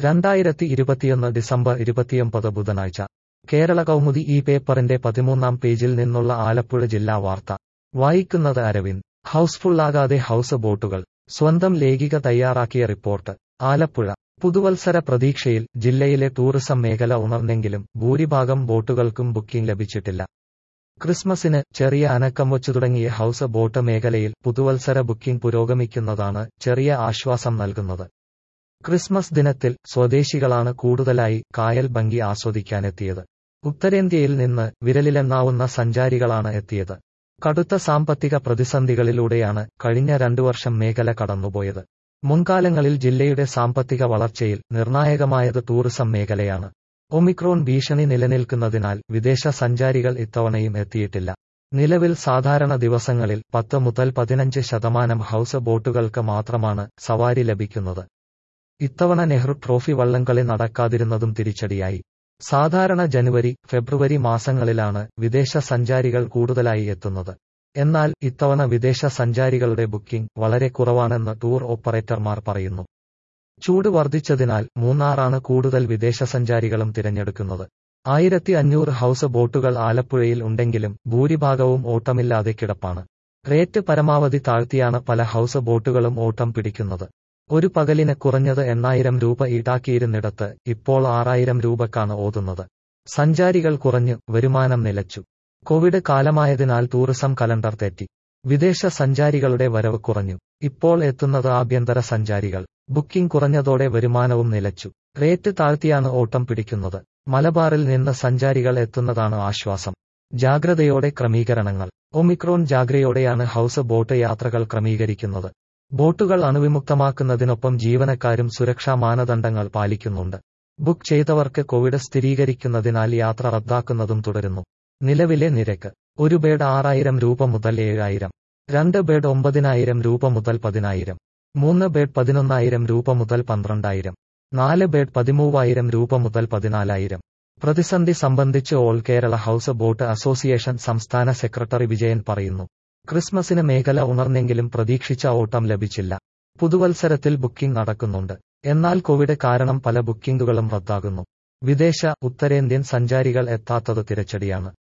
രണ്ടായിരത്തി ഇരുപത്തിയൊന്ന് ഡിസംബർ ഇരുപത്തിയൊമ്പത് ബുധനാഴ്ച കേരള കൗമുദി ഈ പേപ്പറിന്റെ പതിമൂന്നാം പേജിൽ നിന്നുള്ള ആലപ്പുഴ ജില്ലാ വാർത്ത വായിക്കുന്നത് അരവിന്ദ് ഹൗസ്ഫുള്ളാകാതെ ഹൗസ് ബോട്ടുകൾ സ്വന്തം ലേഖിക തയ്യാറാക്കിയ റിപ്പോർട്ട് ആലപ്പുഴ പുതുവത്സര പ്രതീക്ഷയിൽ ജില്ലയിലെ ടൂറിസം മേഖല ഉണർന്നെങ്കിലും ഭൂരിഭാഗം ബോട്ടുകൾക്കും ബുക്കിംഗ് ലഭിച്ചിട്ടില്ല ക്രിസ്മസിന് ചെറിയ അനക്കം വച്ചു തുടങ്ങിയ ഹൗസ് ബോട്ട് മേഖലയിൽ പുതുവത്സര ബുക്കിംഗ് പുരോഗമിക്കുന്നതാണ് ചെറിയ ആശ്വാസം നൽകുന്നത് ക്രിസ്മസ് ദിനത്തിൽ സ്വദേശികളാണ് കൂടുതലായി കായൽ ഭംഗി ആസ്വദിക്കാനെത്തിയത് ഉത്തരേന്ത്യയിൽ നിന്ന് വിരലിലെണ്ണാവുന്ന സഞ്ചാരികളാണ് എത്തിയത് കടുത്ത സാമ്പത്തിക പ്രതിസന്ധികളിലൂടെയാണ് കഴിഞ്ഞ രണ്ടു വർഷം മേഖല കടന്നുപോയത് മുൻകാലങ്ങളിൽ ജില്ലയുടെ സാമ്പത്തിക വളർച്ചയിൽ നിർണായകമായത് ടൂറിസം മേഖലയാണ് ഒമിക്രോൺ ഭീഷണി നിലനിൽക്കുന്നതിനാൽ വിദേശ സഞ്ചാരികൾ ഇത്തവണയും എത്തിയിട്ടില്ല നിലവിൽ സാധാരണ ദിവസങ്ങളിൽ പത്ത് മുതൽ പതിനഞ്ച് ശതമാനം ഹൗസ് ബോട്ടുകൾക്ക് മാത്രമാണ് സവാരി ലഭിക്കുന്നത് ഇത്തവണ നെഹ്റു ട്രോഫി വള്ളംകളി നടക്കാതിരുന്നതും തിരിച്ചടിയായി സാധാരണ ജനുവരി ഫെബ്രുവരി മാസങ്ങളിലാണ് വിദേശ സഞ്ചാരികൾ കൂടുതലായി എത്തുന്നത് എന്നാൽ ഇത്തവണ വിദേശ സഞ്ചാരികളുടെ ബുക്കിംഗ് വളരെ കുറവാണെന്ന് ടൂർ ഓപ്പറേറ്റർമാർ പറയുന്നു ചൂട് വർദ്ധിച്ചതിനാൽ മൂന്നാറാണ് കൂടുതൽ വിദേശ സഞ്ചാരികളും തിരഞ്ഞെടുക്കുന്നത് ആയിരത്തി അഞ്ഞൂറ് ഹൗസ് ബോട്ടുകൾ ആലപ്പുഴയിൽ ഉണ്ടെങ്കിലും ഭൂരിഭാഗവും ഓട്ടമില്ലാതെ കിടപ്പാണ് റേറ്റ് പരമാവധി താഴ്ത്തിയാണ് പല ഹൗസ് ബോട്ടുകളും ഓട്ടം പിടിക്കുന്നത് ഒരു പകലിന് കുറഞ്ഞത് എണ്ണായിരം രൂപ ഈടാക്കിയിരുന്നിടത്ത് ഇപ്പോൾ ആറായിരം രൂപക്കാണ് ഓതുന്നത് സഞ്ചാരികൾ കുറഞ്ഞു വരുമാനം നിലച്ചു കോവിഡ് കാലമായതിനാൽ ടൂറിസം കലണ്ടർ തെറ്റി വിദേശ സഞ്ചാരികളുടെ വരവ് കുറഞ്ഞു ഇപ്പോൾ എത്തുന്നത് ആഭ്യന്തര സഞ്ചാരികൾ ബുക്കിംഗ് കുറഞ്ഞതോടെ വരുമാനവും നിലച്ചു റേറ്റ് താഴ്ത്തിയാണ് ഓട്ടം പിടിക്കുന്നത് മലബാറിൽ നിന്ന് സഞ്ചാരികൾ എത്തുന്നതാണ് ആശ്വാസം ജാഗ്രതയോടെ ക്രമീകരണങ്ങൾ ഒമിക്രോൺ ജാഗ്രതയോടെയാണ് ഹൗസ് ബോട്ട് യാത്രകൾ ക്രമീകരിക്കുന്നത് ബോട്ടുകൾ അണുവിമുക്തമാക്കുന്നതിനൊപ്പം ജീവനക്കാരും സുരക്ഷാ മാനദണ്ഡങ്ങൾ പാലിക്കുന്നുണ്ട് ബുക്ക് ചെയ്തവർക്ക് കോവിഡ് സ്ഥിരീകരിക്കുന്നതിനാൽ യാത്ര റദ്ദാക്കുന്നതും തുടരുന്നു നിലവിലെ നിരക്ക് ഒരു ബേഡ് ആറായിരം രൂപ മുതൽ ഏഴായിരം രണ്ട് ബേഡ് ഒമ്പതിനായിരം രൂപ മുതൽ പതിനായിരം മൂന്ന് ബേഡ് പതിനൊന്നായിരം രൂപ മുതൽ പന്ത്രണ്ടായിരം നാല് ബേഡ് പതിമൂവായിരം രൂപ മുതൽ പതിനാലായിരം പ്രതിസന്ധി സംബന്ധിച്ച് all Kerala house boat association സംസ്ഥാന സെക്രട്ടറി വിജയൻ പറയുന്നു ക്രിസ്മസിന് മേഖല ഉണർന്നെങ്കിലും പ്രതീക്ഷിച്ച ഓട്ടം ലഭിച്ചില്ല പുതുവത്സരത്തിൽ ബുക്കിംഗ് നടക്കുന്നുണ്ട് എന്നാൽ കോവിഡ് കാരണം പല ബുക്കിംഗുകളും റദ്ദാകുന്നു വിദേശ ഉത്തരേന്ത്യൻ സഞ്ചാരികൾ എത്താത്തത് തിരച്ചടിയാണ്